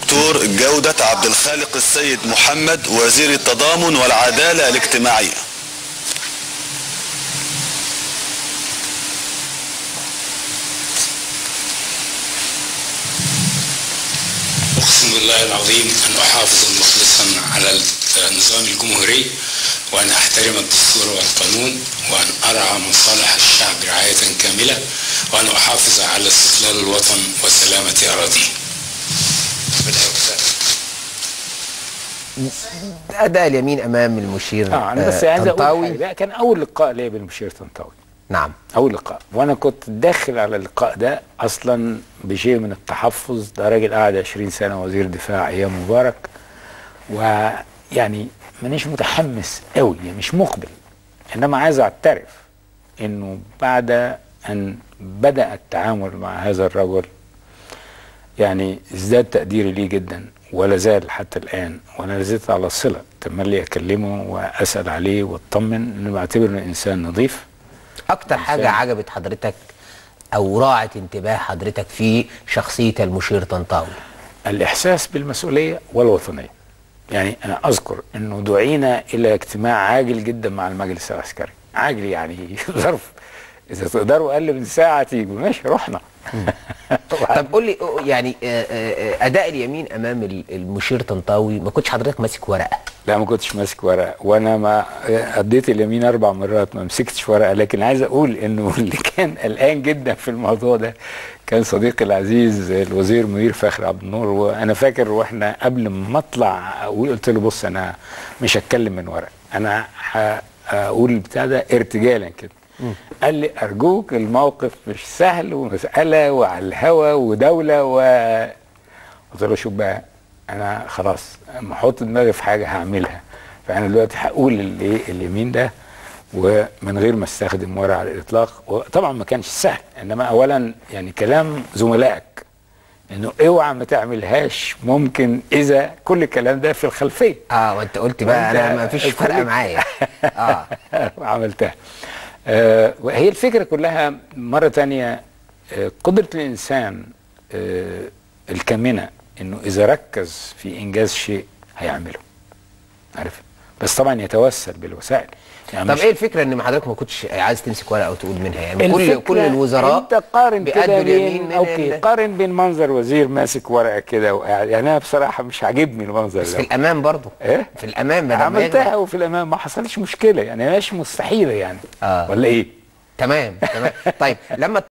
الدكتور جودة عبد الخالق السيد محمد وزير التضامن والعدالة الاجتماعية أقسم بالله العظيم أن أحافظ مخلصا على النظام الجمهوري وأن أحترم الدستور والقانون وأن أرعى مصالح الشعب رعاية كاملة وأن أحافظ على استقلال الوطن وسلامة أراضيه. اداء اليمين امام المشير اه انا بس عايز اقول طنطاوي. حاجه ده كان اول لقاء ليا بالمشير طنطاوي نعم اول لقاء وانا كنت داخل على اللقاء ده اصلا بشيء من التحفظ ده راجل قعد 20 سنه وزير دفاع ايام مبارك ويعني مانيش متحمس قوي يعني مش مقبل انما عايز اعترف انه بعد ان بدا التعامل مع هذا الرجل يعني ازداد تقديري ليه جدا ولا زال حتى الان وانا لازلت على صله تملي اكلمه واسال عليه واطمن انه بعتبره إنه انسان نظيف اكتر حاجه إنسان. عجبت حضرتك او راعت انتباه حضرتك في شخصيه المشير طنطاوي الإحساس بالمسؤولية والوطنية يعني أنا أذكر أنه دعينا إلى اجتماع عاجل جدا مع المجلس العسكري عاجل يعني ظرف إذا تقدروا أقل من ساعة تيجوا ماشي رحنا طب قول لي يعني آه، آه، اداء اليمين امام ال- المشير طنطاوي ما كنتش حضرتك ماسك ورقه لا ما كنتش ماسك ورقة وأنا ما قضيت اليمين أربع مرات ما مسكتش ورقة لكن عايز أقول إنه اللي كان قلقان جدا في الموضوع ده كان صديقي العزيز الوزير منير فخر عبد النور وأنا فاكر وإحنا قبل ما أطلع أقول قلت له بص أنا مش هتكلم من ورقة أنا هقول البتاع ده ارتجالا كده قال لي أرجوك الموقف مش سهل ومسألة وعلى الهوا ودولة و قلت له شوف بقى انا خلاص اما احط دماغي في حاجه هعملها فانا دلوقتي هقول الايه اليمين ده ومن غير ما استخدم ورقه على الاطلاق وطبعا ما كانش سهل انما اولا يعني كلام زملائك انه اوعى ما تعملهاش ممكن اذا كل الكلام ده في الخلفيه اه وانت قلت بقى انا ما فيش الكل- فرقه معايا اه وعملتها آه وهي الفكرة كلها مرة تانية آه قدرة الإنسان آه الكامنة إنه إذا ركز في إنجاز شيء هيعمله عارف بس طبعا يتوسل بالوسائل يعني طب مش- ايه الفكره ان حضرتك ما كنتش عايز تمسك ورقه وتقول منها يعني كل الفكرة كل الوزراء انت قارن بيأدوا كده اليمين بين من اوكي ال- قارن بين منظر وزير ماسك ورقه كده وقاعد يعني انا بصراحه مش عاجبني المنظر بس ده في الامام برضه إيه؟ في الامام بدل ما عملتها يغلط. وفي الامام ما حصلش مشكله يعني مش مستحيله يعني آه. ولا ايه تمام تمام طيب لما